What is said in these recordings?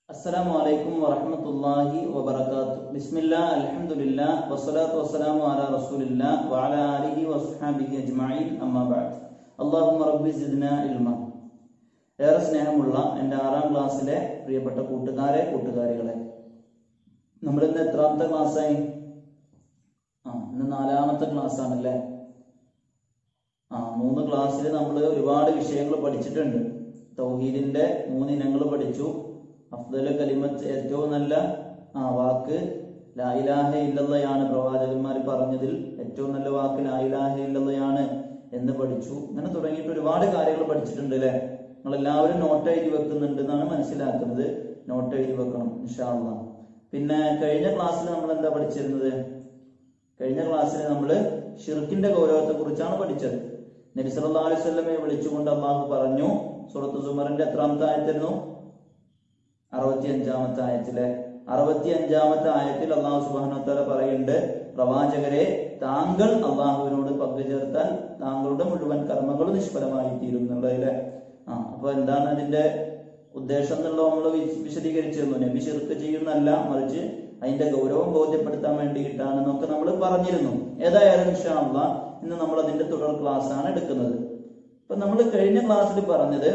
അസ്സലാമു അലൈക്കും വറഹ്മത്തുള്ളാഹി വബറകാത്തു ബിസ്മില്ലാ അൽഹംദുലില്ലാ വസ്സലാത്തു വസ്സലാമു അലാ റസൂലില്ലാ വഅലാ ആലിഹി വസ്ഹാബിഹി അജ്മഈൻ അമ്മാ ബഅദ് അല്ലാഹുമ്മ റബ്ബി സിദ്നാ ഇൽമ ഏറെ സ്നേഹമുള്ള എൻ്റെ ആറാം ക്ലാസ്സിലെ പ്രിയപ്പെട്ട കൂട്ടുകാരെ കൂട്ടുകാരികളെ നമ്മൾ ഇന്ന് എത്രാമത്തെ ക്ലാസ്സായി ആ ഇന്ന് നാലാമത്തെ ക്ലാസ് ആണല്ലേ ആ മൂന്ന് ക്ലാസ്സിൽ നമ്മൾ ഒരുപാട് വിഷയങ്ങൾ പഠിച്ചിട്ടുണ്ട് തൗഹീദിന്റെ മൂന്ന് ഇനങ്ങൾ പഠിച്ചു അഫ്ദല കലിമത്ത് ഏറ്റവും നല്ല ആ വാക്ക് ലായിലാഹ ഇല്ലല്ലയാണ് പ്രവാചകന്മാർ പറഞ്ഞതിൽ ഏറ്റവും നല്ല വാക്ക് ലായിലാഹ ഇല്ലല്ലയാണ് എന്ന് പഠിച്ചു അങ്ങനെ തുടങ്ങിയിട്ട് ഒരുപാട് കാര്യങ്ങൾ പഠിച്ചിട്ടുണ്ട് അല്ലേ നിങ്ങൾ എല്ലാവരും നോട്ട് എഴുതി വെക്കുന്നുണ്ട് എന്നാണ് മനസ്സിലാക്കുന്നത് നോട്ട് എഴുതി വെക്കണം ഇൻഷാല്ല പിന്നെ കഴിഞ്ഞ ക്ലാസ്സിൽ നമ്മൾ എന്താ പഠിച്ചിരുന്നത് കഴിഞ്ഞ ക്ലാസ്സിൽ നമ്മൾ ഷിർക്കിന്റെ ഗൗരവത്തെ കുറിച്ചാണ് പഠിച്ചത് നബി സല്ലല്ലാഹു അലൈഹി വസല്ലമയെ വിളിച്ചുകൊണ്ട് അള്ളാഹു പറഞ്ഞു സൂറത്ത് സുമറിന്റെ എത്രാമത്തെ ആയത്തിരുന്നു അറുപത്തി അഞ്ചാമത്തെ ആയത്തിലെ അറുപത്തി അഞ്ചാമത്തെ ആയത്തിൽ അള്ളാഹു സുബാനോത്തല പറയുന്നുണ്ട് പ്രവാചകരെ താങ്കൾ അള്ളാഹുവിനോട് പങ്കുചേർത്താൽ താങ്കളുടെ മുഴുവൻ കർമ്മങ്ങളും നിഷ്ഫലമായി തീരും എന്നുള്ളതിലെ ആ അപ്പൊ എന്താണ് അതിന്റെ ഉദ്ദേശം എന്നുള്ളത് നമ്മൾ വിശദീകരിച്ചിരുന്നു നബി ഷിർക്ക് ചെയ്യുന്നല്ല മറിച്ച് അതിന്റെ ഗൗരവം ബോധ്യപ്പെടുത്താൻ വേണ്ടിയിട്ടാണെന്നൊക്കെ നമ്മൾ പറഞ്ഞിരുന്നു ഏതായാലും ഇൻഷാല്ല ഇന്ന് നമ്മൾ അതിന്റെ തുടർ ക്ലാസ് ആണ് എടുക്കുന്നത് ഇപ്പൊ നമ്മൾ കഴിഞ്ഞ ക്ലാസ്സിൽ പറഞ്ഞത്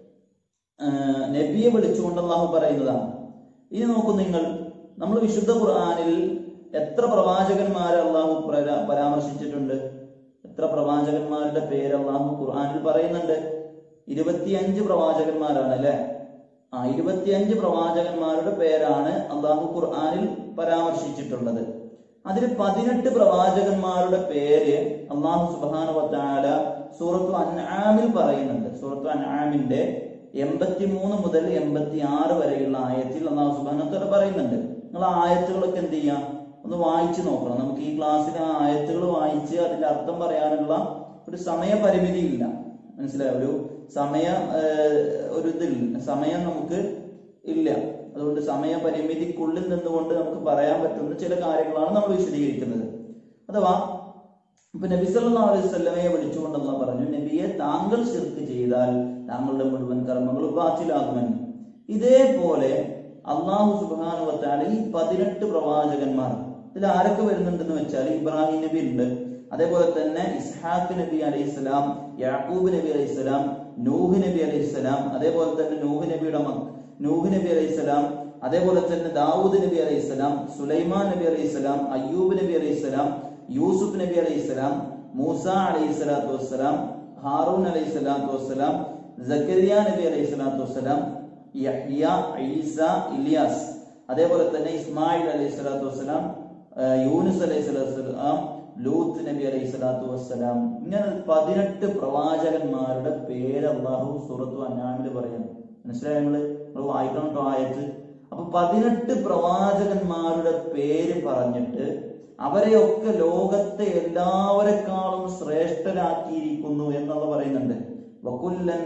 നബിയെ വിളിച്ചുകൊണ്ട് അള്ളാഹു പറയുന്നതാണ് ഇനി നോക്കൂ നിങ്ങൾ നമ്മൾ വിശുദ്ധ ഖുർആാനിൽ എത്ര പ്രവാചകന്മാരെ അള്ളാഹു പരാമർശിച്ചിട്ടുണ്ട് എത്ര പ്രവാചകന്മാരുടെ പേര് അള്ളാഹു ഖുർആാനിൽ പറയുന്നുണ്ട് ഇരുപത്തിയഞ്ച് പ്രവാചകന്മാരാണ് അല്ലെ ആ ഇരുപത്തിയഞ്ച് പ്രവാചകന്മാരുടെ പേരാണ് അള്ളാഹു ഖുർആാനിൽ പരാമർശിച്ചിട്ടുള്ളത് അതിൽ പതിനെട്ട് പ്രവാചകന്മാരുടെ പേര് അള്ളാഹു സുബാനുവത്താല സൂറത്തു അൻആമിൽ പറയുന്നുണ്ട് സൂറത്തു അൻആമിന്റെ എൺപത്തി മൂന്ന് മുതൽ എൺപത്തി ആറ് വരെയുള്ള ആയത്തിൽ അള്ളാഹു സുബാനത്തോടെ പറയുന്നുണ്ട് നിങ്ങൾ ആ ആയത്തുകളൊക്കെ എന്ത് ചെയ്യാം ഒന്ന് വായിച്ചു നോക്കണം നമുക്ക് ഈ ക്ലാസ്സിൽ ആ ആയത്തുകൾ വായിച്ച് അതിന്റെ അർത്ഥം പറയാനുള്ള ഒരു സമയപരിമിതി ഇല്ല മനസ്സിലായോ ഒരു സമയ ഒരു ഇതില്ല സമയം നമുക്ക് ഇല്ല അതുകൊണ്ട് സമയപരിമിതിക്കുള്ളിൽ നിന്നുകൊണ്ട് നമുക്ക് പറയാൻ പറ്റുന്ന ചില കാര്യങ്ങളാണ് നമ്മൾ വിശദീകരിക്കുന്നത് അഥവാ ഇപ്പൊ നബി സല്ലല്ലാഹു അലൈഹി വസല്ലമയെ വിളിച്ചുകൊണ്ട് അള്ളാഹ് പറഞ്ഞു നബിയെ താങ്കൾ ശിർക്ക് ചെയ്താൽ താങ്കളുടെ മുഴുവൻ കർമ്മങ്ങളും ബാത്തിലാകുമെന്ന് ഇതേപോലെ അള്ളാഹു സുബാനു വത്താല ഈ പതിനെട്ട് പ്രവാചകന്മാർ ഇതിൽ ആരൊക്കെ വരുന്നുണ്ടെന്ന് വെച്ചാൽ ഇബ്രാഹിം നബി ഉണ്ട് അതേപോലെ തന്നെ ഇസ്ഹാഖ് നബി അലൈഹിസ്സലാം യാക്കൂബ് നബി അലൈഹിസ്സലാം നൂഹ് നബി അലൈഹിസ്സലാം അതേപോലെ തന്നെ നൂഹ് നബിയുടെ നൂഹ് നബി അലൈഹിസ്സലാം അതേപോലെ തന്നെ ദാവൂദ് നബി അലൈഹിസ്സലാം സുലൈമാൻ നബി അലൈഹിസ്സലാം അയ്യൂബ് നബി അലൈഹിസ്സലാം യൂസുഫ് നബി അലൈഹിസ്സലാം മൂസ അലൈഹി സ്വലാത്തു വസ്സലാം ഹാറൂൻ അലൈഹി സ്വലാത്തു വസ്സലാം സക്കരിയ നബി അലൈഹി സ്വലാത്തു വസ്സലാം യഹ്യ ഈസ ഇലിയാസ് അതേപോലെ തന്നെ ഇസ്മായിൽ അലൈഹി സ്വലാത്തു വസ്സലാം യൂനുസ് അലൈഹി സ്വലാത്തു വസ്സലാം ലൂത്ത് നബി അലൈഹി സ്വലാത്തു വസ്സലാം ഇങ്ങനെ പതിനെട്ട് പ്രവാചകന്മാരുടെ പേര് അള്ളാഹു സൂറത്തു അനാമിൽ പറയുന്നു മനസ്സിലായോ നിങ്ങള് നിങ്ങൾ വായിക്കണം കേട്ടോ ആയത്ത് അപ്പൊ പതിനെട്ട് പ്രവാചകന്മാരുടെ പേര് പറഞ്ഞിട്ട് അവരെയൊക്കെ ലോകത്തെ എല്ലാവരെക്കാളും ശ്രേഷ്ഠരാക്കിയിരിക്കുന്നു എന്നുള്ള പറയുന്നുണ്ട് വകുല്ലൻ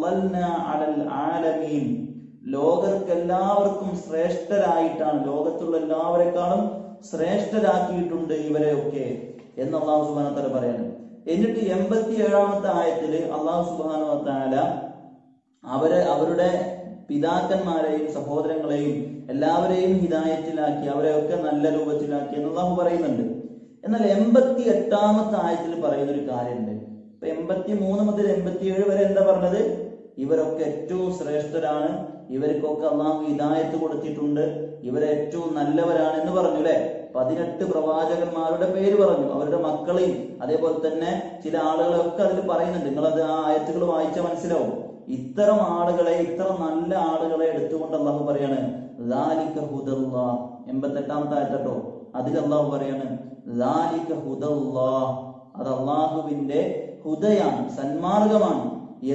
അലൽ ആലമീൻ ലോകർക്ക് എല്ലാവർക്കും ശ്രേഷ്ഠരായിട്ടാണ് ലോകത്തുള്ള എല്ലാവരെക്കാളും ശ്രേഷ്ഠരാക്കിയിട്ടുണ്ട് ഇവരെയൊക്കെ എന്ന് അള്ളാഹു സുബാനത്തല പറയാണ് എന്നിട്ട് എൺപത്തി ഏഴാമത്തെ ആയത്തില് അള്ളാഹു സുബാനുവത്താല അവരെ അവരുടെ പിതാക്കന്മാരെയും സഹോദരങ്ങളെയും എല്ലാവരെയും ഹിതായത്തിലാക്കി അവരെയൊക്കെ നല്ല രൂപത്തിലാക്കി എന്ന് അള്ളാഹു പറയുന്നുണ്ട് എന്നാൽ എൺപത്തി എട്ടാമത്തെ ആയത്തിൽ പറയുന്ന ഒരു കാര്യമുണ്ട് ഇപ്പൊ എൺപത്തി മൂന്ന് മുതൽ എൺപത്തി ഏഴ് വരെ എന്താ പറഞ്ഞത് ഇവരൊക്കെ ഏറ്റവും ശ്രേഷ്ഠരാണ് ഇവർക്കൊക്കെ അള്ളാഹു ഹിദായത്ത് കൊടുത്തിട്ടുണ്ട് ഇവരെ ഏറ്റവും നല്ലവരാണ് എന്ന് പറഞ്ഞു അല്ലെ പതിനെട്ട് പ്രവാചകന്മാരുടെ പേര് പറഞ്ഞു അവരുടെ മക്കളെയും അതേപോലെ തന്നെ ചില ആളുകളെ ഒക്കെ അതിൽ പറയുന്നുണ്ട് നിങ്ങളത് ആ ആയത്തുകൾ വായിച്ചാൽ മനസ്സിലാവും ഇത്തരം ആളുകളെ ഇത്ര നല്ല ആളുകളെ എടുത്തുകൊണ്ട് അള്ളാഹു പറയാണ് എൺപത്തെട്ടാമത്തെ ആയത്തട്ടോ അതിൽ അള്ളാഹു പറയാണ് അത് അള്ളാഹുവിന്റെ ഹുദയാണ് സന്മാർഗമാണ്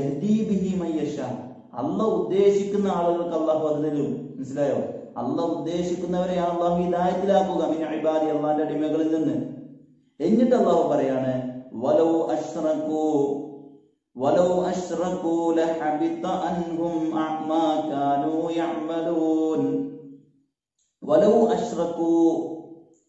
അല്ല ഉദ്ദേശിക്കുന്ന ആളുകൾക്ക് അള്ളാഹു അത് തരും മനസ്സിലായോ അല്ല ഉദ്ദേശിക്കുന്നവരെയാണ് അള്ളാഹു ഹിദായത്തിലാക്കുക മിനായിബാദി അള്ളാന്റെ അടിമകളിൽ നിന്ന് എന്നിട്ട് അള്ളാഹു പറയാണ് വലൗ അഷ്റഖൂ ولو أشركوا لحبط عنهم ما كانوا يعملون ولو أشركوا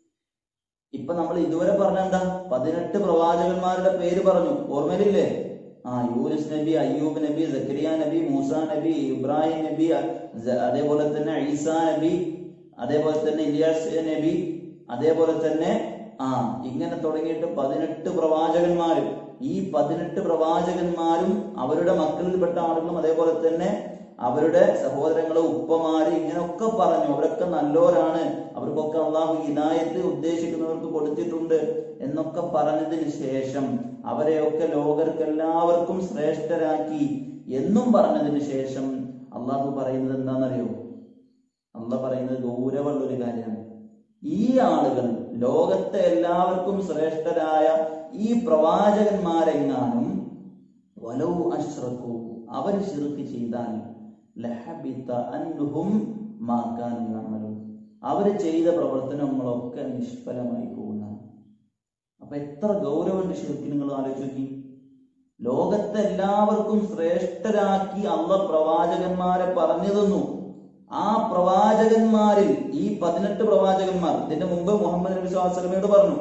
ഇപ്പൊ നമ്മൾ ഇതുവരെ പറഞ്ഞ എന്താ പതിനെട്ട് പ്രവാചകന്മാരുടെ പേര് പറഞ്ഞു ഓർമ്മയിലില്ലേ ആ യൂനിസ് നബി അയ്യൂബ് നബി സക്കരിയ നബി മൂസ നബി ഇബ്രാഹിം നബി സ- അതേപോലെ തന്നെ ഈസ നബി അതേപോലെ തന്നെ ഇലിയാസ് നബി അതേപോലെ തന്നെ ആ ഇങ്ങനെ തുടങ്ങിയിട്ട് പതിനെട്ട് പ്രവാചകന്മാരും ഈ പതിനെട്ട് പ്രവാചകന്മാരും അവരുടെ മക്കളിൽപ്പെട്ട ആളുകളും അതേപോലെ തന്നെ അവരുടെ സഹോദരങ്ങളെ ഉപ്പമാര് ഇങ്ങനെയൊക്കെ പറഞ്ഞു അവരൊക്കെ നല്ലോരാണ് അവർക്കൊക്കെ അള്ളാഹു ഹിദായത്ത് ഉദ്ദേശിക്കുന്നവർക്ക് കൊടുത്തിട്ടുണ്ട് എന്നൊക്കെ പറഞ്ഞതിന് ശേഷം അവരെയൊക്കെ ലോകർക്ക് എല്ലാവർക്കും ശ്രേഷ്ഠരാക്കി എന്നും പറഞ്ഞതിന് ശേഷം അള്ളാഹു പറയുന്നത് എന്താണെന്നറിയോ അള്ള പറയുന്നത് ഗൗരവമുള്ള ഒരു കാര്യമാണ് ഈ ആളുകൾ ലോകത്തെ എല്ലാവർക്കും ശ്രേഷ്ഠരായ ഈ പ്രവാചകന്മാരെങ്ങാനും വലൗ അശ്രക്കു അവർ ശിർക്ക് ചെയ്താൽ ലഹബിത അൻഹും മാ കാനൂ യഅമലൂൻ. അവര് ചെയ്ത പ്രവർത്തനങ്ങളൊക്കെ നിഷ്ഫലമായി പോകുന്നതാണ് അപ്പൊ എത്ര ഗൗരവമുണ്ട് ശരിക്കും നിങ്ങൾ ആലോചിച്ച് നോക്കി ലോകത്തെ എല്ലാവർക്കും ശ്രേഷ്ഠരാക്കി അള്ള പ്രവാചകന്മാരെ പറഞ്ഞു തന്നു ആ പ്രവാചകന്മാരിൽ ഈ പതിനെട്ട് പ്രവാചകന്മാർ ഇതിന്റെ മുമ്പ് മുഹമ്മദ് നബി സ്വാസ്ലമയോട് പറഞ്ഞു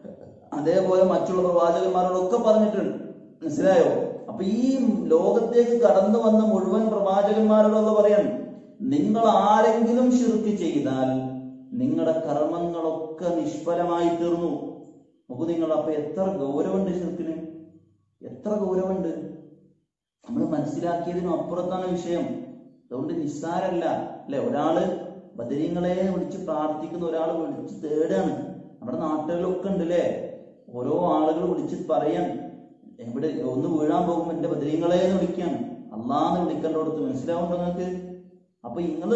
അതേപോലെ മറ്റുള്ള പ്രവാചകന്മാരോടൊക്കെ പറഞ്ഞിട്ടുണ്ട് മനസ്സിലായോ അപ്പൊ ഈ ലോകത്തേക്ക് കടന്നു വന്ന മുഴുവൻ പ്രവാചകന്മാരോടൊക്കെ പറയാൻ നിങ്ങൾ ആരെങ്കിലും ശിർക്ക് ചെയ്താൽ നിങ്ങളുടെ കർമ്മങ്ങളൊക്കെ നിഷ്ഫലമായി തീർന്നു നോക്കൂ നിങ്ങൾ അപ്പൊ എത്ര ഗൗരവമുണ്ട് ശിർക്കിന് എത്ര ഗൗരവമുണ്ട് നമ്മൾ മനസ്സിലാക്കിയതിനും അപ്പുറത്താണ് വിഷയം അതുകൊണ്ട് നിസ്സാരല്ല അല്ലെ ഒരാള് ബദരീങ്ങളെ വിളിച്ച് പ്രാർത്ഥിക്കുന്ന ഒരാൾ വിളിച്ച് തേടാണ് നമ്മുടെ നാട്ടുകളിലൊക്കെ ഉണ്ട് അല്ലേ ഓരോ ആളുകൾ വിളിച്ച് പറയാൻ എവിടെ ഒന്ന് വീഴാൻ പോകുമ്പോ എന്റെ ബദരീങ്ങളെ എന്ന് വിളിക്കാൻ അള്ളാന്ന് വിളിക്കേണ്ടടുത്ത് മനസ്സിലാവുണ്ടോ നിങ്ങൾക്ക് അപ്പൊ നിങ്ങള്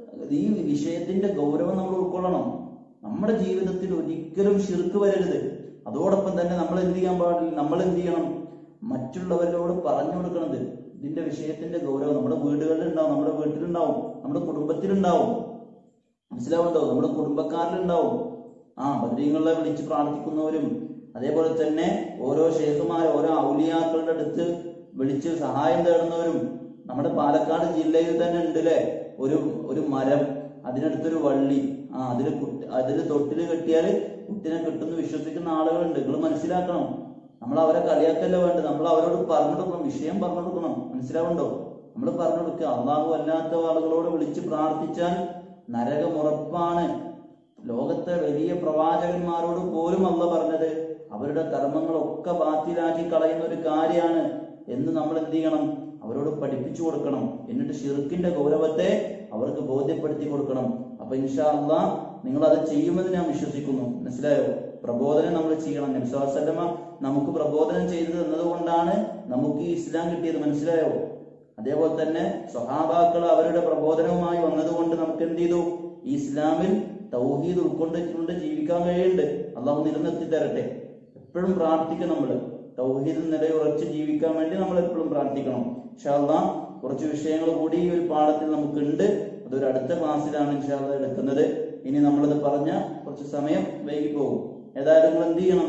ഈ വിഷയത്തിന്റെ ഗൗരവം നമ്മൾ ഉൾക്കൊള്ളണം നമ്മുടെ ജീവിതത്തിൽ ഒരിക്കലും ശിർക്ക് വരരുത് അതോടൊപ്പം തന്നെ നമ്മൾ എന്ത് ചെയ്യാൻ പാടില്ല നമ്മൾ എന്ത് ചെയ്യണം മറ്റുള്ളവരോട് പറഞ്ഞു കൊടുക്കണത് ഇതിന്റെ വിഷയത്തിന്റെ ഗൗരവം നമ്മുടെ വീടുകളിൽ ഉണ്ടാവും നമ്മുടെ വീട്ടിലുണ്ടാവും നമ്മുടെ കുടുംബത്തിലുണ്ടാവും മനസ്സിലാവുണ്ടോ നമ്മുടെ കുടുംബക്കാരിലുണ്ടാവും ആ ബദ്രീങ്ങളെ വിളിച്ച് പ്രാർത്ഥിക്കുന്നവരും അതേപോലെ തന്നെ ഓരോ ഷേഖുമാർ ഓരോ ഔലിയാക്കളുടെ അടുത്ത് വിളിച്ച് സഹായം തേടുന്നവരും നമ്മുടെ പാലക്കാട് ജില്ലയിൽ തന്നെ ഉണ്ട് അല്ലേ ഒരു ഒരു മരം അതിനടുത്തൊരു വള്ളി ആ അതില് കുട്ടി അതില് തൊട്ടില് കെട്ടിയാൽ കുട്ടിനെ കിട്ടുമെന്ന് വിശ്വസിക്കുന്ന ആളുകളുണ്ട് നിങ്ങൾ മനസ്സിലാക്കണം നമ്മൾ അവരെ കളിയാക്കല്ല വേണ്ടത് നമ്മൾ അവരോട് പറഞ്ഞു കൊടുക്കണം വിഷയം പറഞ്ഞു കൊടുക്കണം മനസ്സിലാവുണ്ടോ നമ്മൾ പറഞ്ഞു കൊടുക്കുക അള്ളാഹു അല്ലാത്ത ആളുകളോട് വിളിച്ച് പ്രാർത്ഥിച്ചാൽ നരകം ഉറപ്പാണ് ലോകത്തെ വലിയ പ്രവാചകന്മാരോട് പോലും അല്ല പറഞ്ഞത് അവരുടെ കർമ്മങ്ങളൊക്കെ ബാത്തിലാക്കി കളയുന്ന ഒരു കാര്യമാണ് എന്ന് നമ്മൾ എന്ത് ചെയ്യണം അവരോട് പഠിപ്പിച്ചു കൊടുക്കണം എന്നിട്ട് ഷിർക്കിന്റെ ഗൗരവത്തെ അവർക്ക് ബോധ്യപ്പെടുത്തി കൊടുക്കണം അപ്പൊ ഇൻഷാ അള്ളാ നിങ്ങൾ അത് ചെയ്യുമെന്ന് ഞാൻ വിശ്വസിക്കുന്നു മനസ്സിലായോ പ്രബോധനം നമ്മൾ ചെയ്യണം നബ്സാസല്ലമ നമുക്ക് പ്രബോധനം ചെയ്തു തന്നതുകൊണ്ടാണ് നമുക്ക് ഈ ഇസ്ലാം കിട്ടിയത് മനസ്സിലായോ അതേപോലെ തന്നെ സ്വഹാബാക്കൾ അവരുടെ പ്രബോധനവുമായി വന്നതുകൊണ്ട് നമുക്ക് എന്ത് ചെയ്തു ഈ ഇസ്ലാമിൽ തൗഹീദ് ഉൾക്കൊണ്ടിട്ടുണ്ട് ജീവിക്കാൻ കഴിയുന്നുണ്ട് അള്ളാഹു നിലനിർത്തി തരട്ടെ എപ്പോഴും പ്രാർത്ഥിക്കണം നമ്മൾ തൗഹീദ് നിലയുറച്ച് ജീവിക്കാൻ വേണ്ടി നമ്മൾ എപ്പോഴും പ്രാർത്ഥിക്കണം ഇൻഷാല്ലാ കുറച്ച് വിഷയങ്ങൾ കൂടി ഈ ഒരു പാഠത്തിൽ നമുക്കുണ്ട് അതൊരു അടുത്ത ക്ലാസ്സിലാണ് ഇൻഷാല്ല എടുക്കുന്നത് ഇനി നമ്മളത് പറഞ്ഞ കുറച്ച് സമയം വൈകി പോകും ഏതായാലും നിങ്ങൾ എന്ത് ചെയ്യണം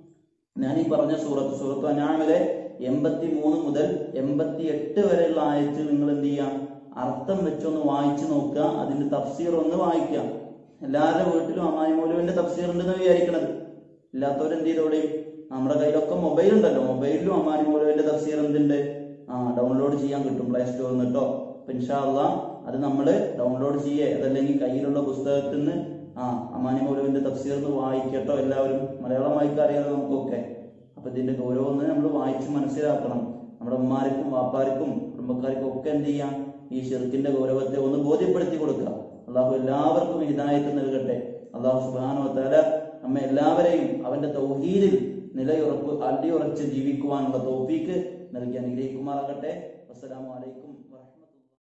ഞാൻ ഈ പറഞ്ഞ സൂറത്ത് സൂറത്ത് അനാമിലെ എൺപത്തി മൂന്ന് മുതൽ എൺപത്തി എട്ട് വരെയുള്ള ആയത്തിൽ നിങ്ങൾ എന്ത് ചെയ്യാം അർത്ഥം വെച്ചൊന്ന് വായിച്ചു നോക്കുക അതിന്റെ തഫ്സീർ ഒന്ന് വായിക്കുക എല്ലാവരുടെ വീട്ടിലും അമ്മായി മൗലവിന്റെ തഫ്സീർ ഉണ്ടെന്ന് വിചാരിക്കണത് ഇല്ലാത്തവരെന്ത് ചെയ്തോടെ നമ്മുടെ കയ്യിലൊക്കെ മൊബൈൽ ഉണ്ടല്ലോ മൊബൈലിലും അമ്മാനി മൗലവിന്റെ തഫ്സീർ എന്തുണ്ട് ആ ഡൗൺലോഡ് ചെയ്യാൻ കിട്ടും പ്ലേ സ്റ്റോറിൽ നിന്ന് കേട്ടോ അപ്പൊ ഇൻഷാല്ല അത് നമ്മൾ ഡൗൺലോഡ് ചെയ്യേ അതല്ലെങ്കിൽ കയ്യിലുള്ള പുസ്തകത്തിൽ നിന്ന് ആ അമാനി മൗലവിന്റെ തഫ്സീർ ഒന്ന് വായിക്കട്ടോ എല്ലാവരും മലയാളം വായിക്കാൻ അറിയാതെ നമുക്കൊക്കെ അപ്പൊ ഇതിന്റെ ഗൗരവം ഒന്ന് നമ്മൾ വായിച്ച് മനസ്സിലാക്കണം നമ്മുടെ ഉമ്മാർക്കും വാപ്പാർക്കും കുടുംബക്കാർക്കും ഒക്കെ എന്ത് ചെയ്യാം ഈ ഷിർക്കിന്റെ ഗൗരവത്തെ ഒന്ന് ബോധ്യപ്പെടുത്തി കൊടുക്കുക അള്ളാഹു എല്ലാവർക്കും ഹിദായത്ത് നൽകട്ടെ അള്ളാഹു സുബാനു താല നമ്മെ എല്ലാവരെയും അവന്റെ തൗഹീദിൽ നിലയുറപ്പ് അടിയുറച്ച് ജീവിക്കുവാനുള്ള തൗഫീക്ക് നൽകി അനുഗ്രഹിക്കുമാറാകട്ടെ അസ്സലാമു അലൈക്കും വറഹ്മത്തുള്ളാഹി